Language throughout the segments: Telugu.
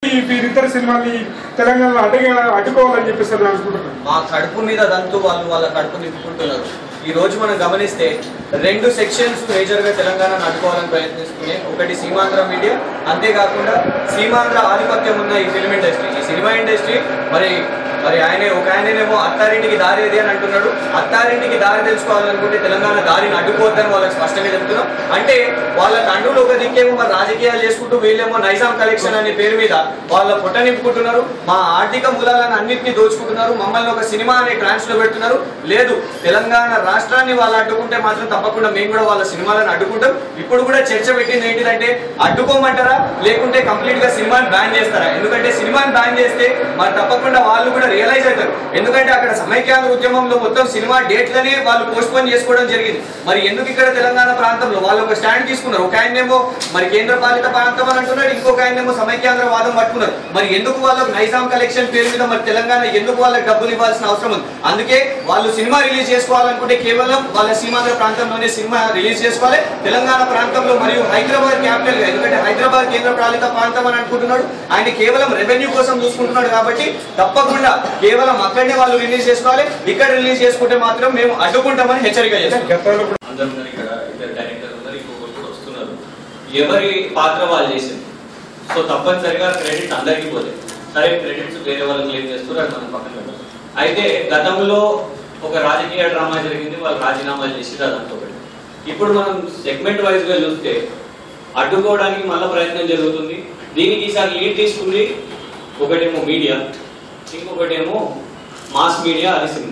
ఈ వీరిద్దరు సినిమాని తెలంగాణలో అడ్డగా అడ్డుకోవాలని చెప్పేసి నేను అనుకుంటున్నాను మా కడుపు మీద దంతు వాళ్ళు వాళ్ళ కడుపు నింపుకుంటున్నారు ఈ రోజు మనం గమనిస్తే రెండు సెక్షన్స్ మేజర్ గా తెలంగాణను అడ్డుకోవాలని ప్రయత్నిస్తున్నాయి ఒకటి సీమాంధ్ర మీడియా అంతేకాకుండా సీమాంధ్ర ఆధిపత్యం ఉన్న ఈ ఫిల్మ్ ఇండస్ట్రీ ఈ సినిమా ఇండస్ట్రీ మరి మరి ఆయన ఒక ఆయనేమో అత్తారింటికి దారి ఏది అని అంటున్నాడు అత్తారింటికి దారి తెలుసుకోవాలనుకుంటే తెలంగాణ దారిని అడ్డుకోవద్దని వాళ్ళకి స్పష్టంగా చెప్తున్నాం అంటే వాళ్ళ తండ్రులు ఒక దిక్కేమో మరి రాజకీయాలు చేసుకుంటూ వీళ్ళేమో నైజాం కలెక్షన్ అనే పేరు మీద వాళ్ళ పుట్ట నింపుకుంటున్నారు మా ఆర్థిక మూలాలను అన్నింటినీ దోచుకుంటున్నారు మమ్మల్ని ఒక సినిమా అనే ట్రాన్స్ లో పెడుతున్నారు లేదు తెలంగాణ రాష్ట్రాన్ని వాళ్ళు అడ్డుకుంటే మాత్రం తప్పకుండా మేము కూడా వాళ్ళ సినిమాలను అడ్డుకుంటాం ఇప్పుడు కూడా చర్చ పెట్టింది ఏంటిదంటే అడ్డుకోమంటారా లేకుంటే కంప్లీట్ గా సినిమాని బ్యాన్ చేస్తారా ఎందుకంటే సినిమాని బ్యాన్ చేస్తే మరి తప్పకుండా వాళ్ళు కూడా రియలైజ్ అవుతారు ఎందుకంటే అక్కడ సమైక్యాంధ్ర ఉద్యమంలో మొత్తం సినిమా డేట్లనే వాళ్ళు పోస్ట్ పోన్ చేసుకోవడం జరిగింది మరి ఎందుకు ఇక్కడ తెలంగాణ ప్రాంతంలో వాళ్ళు ఒక స్టాండ్ తీసుకున్నారు ఒక ఆయనేమో మరి కేంద్ర పాలిత ప్రాంతం అని అంటున్నాడు ఇంకొక ఆయనేమో సమైక్యాంధ్ర వాదం పట్టుకున్నారు మరి ఎందుకు వాళ్ళకు నైజాం కలెక్షన్ పేరు మీద మరి తెలంగాణ ఎందుకు వాళ్ళకి డబ్బులు ఇవ్వాల్సిన అవసరం ఉంది అందుకే వాళ్ళు సినిమా రిలీజ్ చేసుకోవాలనుకుంటే కేవలం వాళ్ళ సీమాంధ్ర ప్రాంతంలోనే సినిమా రిలీజ్ చేసుకోవాలి తెలంగాణ ప్రాంతంలో మరియు హైదరాబాద్ క్యాపిటల్ గా ఎందుకంటే హైదరాబాద్ కేంద్ర పాలిత ప్రాంతం అని అనుకుంటున్నాడు ఆయన కేవలం రెవెన్యూ కోసం చూసుకుంటున్నాడు కాబట్టి తప్పకుండా కేవలం అక్కడనే వాళ్ళు రిలీజ్ చేసుకోవాలి ఇక్కడ రిలీజ్ చేసుకుంటే మాత్రం మేము అడ్డుకుంటామని హెచ్చరిక చేస్తాం గతంలో కూడా అందరూ ఉన్నారు ఇక్కడ ఇద్దరు డైరెక్టర్ ఉన్నారు ఇంకొకరు కూడా వస్తున్నారు ఎవరి పాత్ర వాళ్ళు చేసింది సో తప్పనిసరిగా క్రెడిట్ అందరికీ పోతాయి సరే క్రెడిట్స్ వేరే వాళ్ళు క్లెయిమ్ చేస్తారు అది మనం పక్కన పెడతాం అయితే గతంలో ఒక రాజకీయ డ్రామా జరిగింది వాళ్ళు రాజీనామాలు చేసి అదంతా ఒకటి ఇప్పుడు మనం సెగ్మెంట్ వైజ్ గా చూస్తే అడ్డుకోవడానికి మళ్ళీ ప్రయత్నం జరుగుతుంది దీనికి ఈసారి లీడ్ తీసుకుంది ఒకటేమో మీడియా ఇంకొకటేమో మాస్ మీడియా అది సినిమా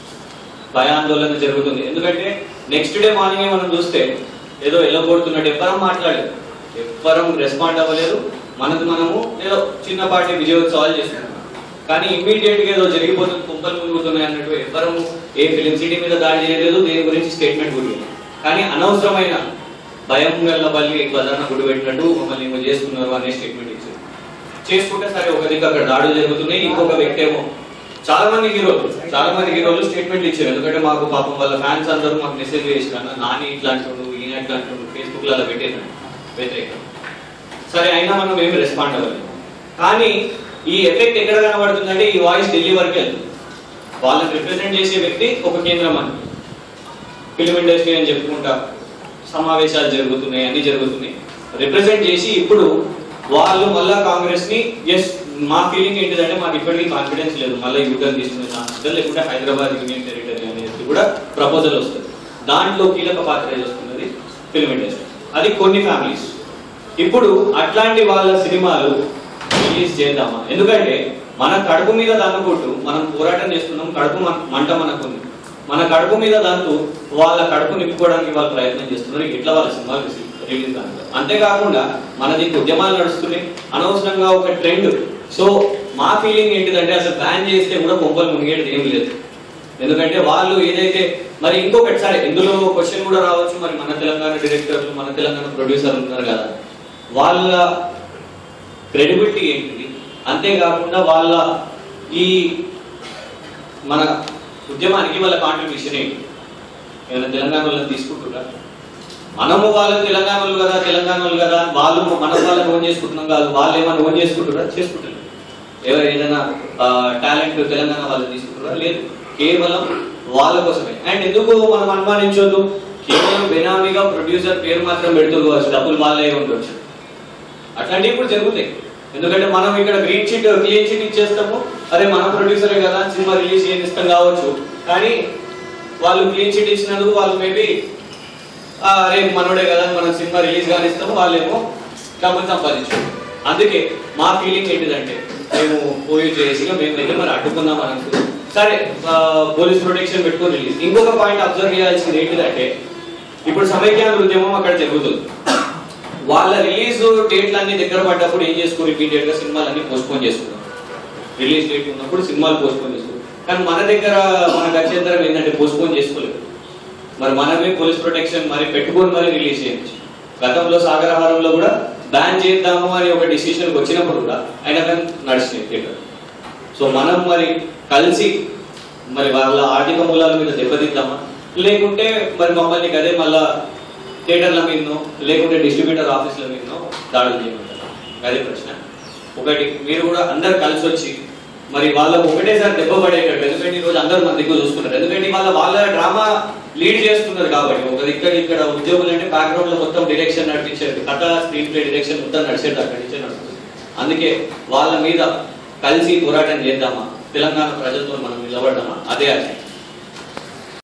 భయాందోళన జరుగుతుంది ఎందుకంటే నెక్స్ట్ డే మార్నింగ్ మనం చూస్తే ఏదో ఎల్లగొడుతున్నట్టు ఎవ్వరం మాట్లాడలేదు ఎవ్వరం రెస్పాండ్ అవ్వలేదు మనకు మనము ఏదో చిన్నపాటి విజయోత్సవాలు చేస్తున్నాం కానీ ఇమ్మీడియట్ గా ఏదో జరిగిపోతుంది కుంపలు మునుగుతున్నాయి అన్నట్టు ఎవ్వరము ఏ ఫిలిం సిటీ మీద దాడి చేయలేదు దేని గురించి స్టేట్మెంట్ కూడా ఇవ్వలేదు. కానీ అనవసరమైన భయం గల్ల బల్లి బదాన గుడి పెట్టినట్టు మమ్మల్ని ఏమో చేస్తున్నారు అనే స్టేట్మెంట్ ఇచ్చారు చేసుకుంటే సరే ఒక దిక్కు అక్కడ దాడులు జరుగుతున్నాయి ఇంకొక వ్యక్తి ఏమో చాలా మంది హీరోలు చాలా మంది హీరోలు స్టేట్మెంట్ ఇచ్చారు ఎందుకంటే మాకు పాపం వాళ్ళ ఫ్యాన్స్ అందరూ మాకు మెసేజ్ చేసినారు నాని ఇట్లా అంటుండు ఈయన ఇట్లా అంటుండు ఫేస్బుక్ లలో పెట్టేసాను వ్యతిరేకం సరే అయినా మనం ఏమి రెస్పాండ్ అవ్వలేదు కానీ ఈ ఎఫెక్ట్ ఎక్కడ కనబడుతుందంటే ఈ వాయిస్ ఢిల్లీ వరకు వెళ్తుంది వాళ్ళని రిప్రజెంట్ చేసే వ్యక్తి ఒక కేంద్ర మంత్రి ఫిలిం ఇండస్ట్రీ అని చెప్పుకుంటా సమావేశాలు జరుగుతున్నాయి అన్ని జరుగుతున్నాయి రిప్రజెంట్ చేసి ఇప్పుడు వాళ్ళు మళ్ళా కాంగ్రెస్ ని ఎస్ మా ఫీలింగ్ ఏంటిదంటే మాకు ఇప్పటికీ కాన్ఫిడెన్స్ లేదు మళ్ళీ యూటర్న్ తీసుకునే ఛాన్స్ ఉంటుంది లేకుంటే హైదరాబాద్ యూనియన్ టెరిటరీ అనేది కూడా ప్రపోజల్ వస్తుంది దాంట్లో కీలక పాత్ర చేస్తున్నది ఫిలిం ఇండస్ట్రీ అది కొన్ని ఫ్యామిలీస్ ఇప్పుడు అట్లాంటి వాళ్ళ సినిమాలు రిలీజ్ చేద్దామా ఎందుకంటే మన కడుపు మీద దన్నుకుంటూ మనం పోరాటం చేస్తున్నాం కడుపు మన- మంట మనకుంది మన కడుపు మీద దాంతో వాళ్ళ కడుపు నింపుకోవడానికి వాళ్ళు ప్రయత్నం చేస్తున్నారు ఇట్లా వాళ్ళ సినిమాలు రిలీజ్ దాంట్లో అంతేకాకుండా మన దీనికి ఉద్యమాలు నడుస్తున్నాయి అనవసరంగా ఒక ట్రెండ్ సో మా ఫీలింగ్ ఏంటిదంటే అసలు బ్యాన్ చేస్తే కూడా కొంపలు మునిగేది ఏం లేదు ఎందుకంటే వాళ్ళు ఏదైతే మరి ఇంకొకటి సరే ఇందులో క్వశ్చన్ కూడా రావచ్చు మరి మన తెలంగాణ డైరెక్టర్లు మన తెలంగాణ ప్రొడ్యూసర్లు ఉన్నారు కదా వాళ్ళ క్రెడిబిలిటీ ఏంటిది అంతేకాకుండా వాళ్ళ ఈ మన ఉద్యమానికి వాళ్ళ కాంట్రిబ్యూషన్ ఏంటి ఏమైనా తెలంగాణ వాళ్ళని తీసుకుంటున్నారా మనము వాళ్ళు తెలంగాణ వాళ్ళు కదా తెలంగాణ వాళ్ళు కదా వాళ్ళు మనం వాళ్ళని ఓన్ చేసుకుంటున్నాం కాదు వాళ్ళు ఏమైనా ఓన్ చేసుకుంటున్నారా చేసుకుంటున్నారు ఎవరు ఏదైనా టాలెంట్ తెలంగాణ వాళ్ళు తీసుకుంటున్నారా లేదు కేవలం వాళ్ళ కోసమే అండ్ ఎందుకు మనం అనుమానించొద్దు కేవలం బెనామీగా ప్రొడ్యూసర్ పేరు మాత్రం పెడుతూ కావచ్చు డబ్బులు వాళ్ళే ఉండొచ్చు అట్లాంటివి ఇప్పుడు జరుగుతాయి ఎందుకంటే మనం ఇక్కడ గ్రీన్ షీట్ క్లీన్ షీట్ ఇచ్చేస్తాము అరే మన ప్రొడ్యూసరే కదా సినిమా రిలీజ్ చేయనిస్తాం కావచ్చు కానీ వాళ్ళు క్లీన్ షీట్ ఇచ్చినందుకు వాళ్ళు మేబీ అరే మనోడే కదా మనం సినిమా రిలీజ్ కానిస్తాము వాళ్ళేమో డబ్బులు సంపాదించు అందుకే మా ఫీలింగ్ ఏంటిదంటే మేము పోయి చేసి మేము వెళ్ళి మరి అడ్డుకుందాం అని అనుకున్నాం సరే పోలీస్ ప్రొటెక్షన్ పెట్టుకొని రిలీజ్ ఇంకొక పాయింట్ అబ్జర్వ్ చేయాల్సింది ఏంటిదంటే ఇప్పుడు సమైక్యాంధ్ర ఉద్యమం అక్కడ జరుగుతుంది వాళ్ళ రిలీజ్ డేట్లు అన్ని దగ్గర పడ్డప్పుడు ఏం చేసుకోరు ఇమీడియట్ గా సినిమాలన్నీ పోస్ట్పోన్ చేసుకున్నారు రిలీజ్ డేట్ ఉన్నప్పుడు సినిమాలు పోస్ట్పోన్ చేసుకున్నారు కానీ మన దగ్గర మన గత్యంతరం ఏంటంటే పోస్ట్పోన్ చేసుకోలేదు మరి మనమే పోలీస్ ప్రొటెక్షన్ మరి పెట్టుకొని మరి రిలీజ్ చేయొచ్చు గతంలో సాగరహారంలో కూడా బ్యాన్ చేద్దాము అని ఒక డిసిషన్ వచ్చినప్పుడు కూడా అయినా కానీ నడిచినాయి థియేటర్ సో మనం మరి కలిసి మరి వాళ్ళ ఆర్థిక మూలాల మీద దెబ్బతిద్దామా లేకుంటే మరి మమ్మల్ని అదే మళ్ళా థియేటర్ల మీదనో లేకుంటే డిస్ట్రిబ్యూటర్ ఆఫీసుల మీదనో దాడులు చేయమంటారు అదే ప్రశ్న ఒకటి మీరు కూడా అందరు కలిసి వచ్చి మరి వాళ్ళకు ఒకటేసారి దెబ్బ పడేటట్టు ఎందుకంటే ఈ రోజు అందరు మన దిక్కు చూసుకున్నారు ఎందుకంటే వాళ్ళ వాళ్ళ డ్రామా లీడ్ చేస్తున్నారు కాబట్టి ఒక ఇక్కడ ఇక్కడ ఉద్యోగులు అంటే బ్యాక్గ్రౌండ్ లో మొత్తం డైరెక్షన్ నడిపించారు కథ స్క్రీన్ ప్లే డైరెక్షన్ మొత్తం నడిచేది అక్కడి నుంచే నడుస్తుంది అందుకే వాళ్ళ మీద కలిసి పోరాటం చేద్దామా తెలంగాణ ప్రజలతో మనం నిలబడదామా అదే అది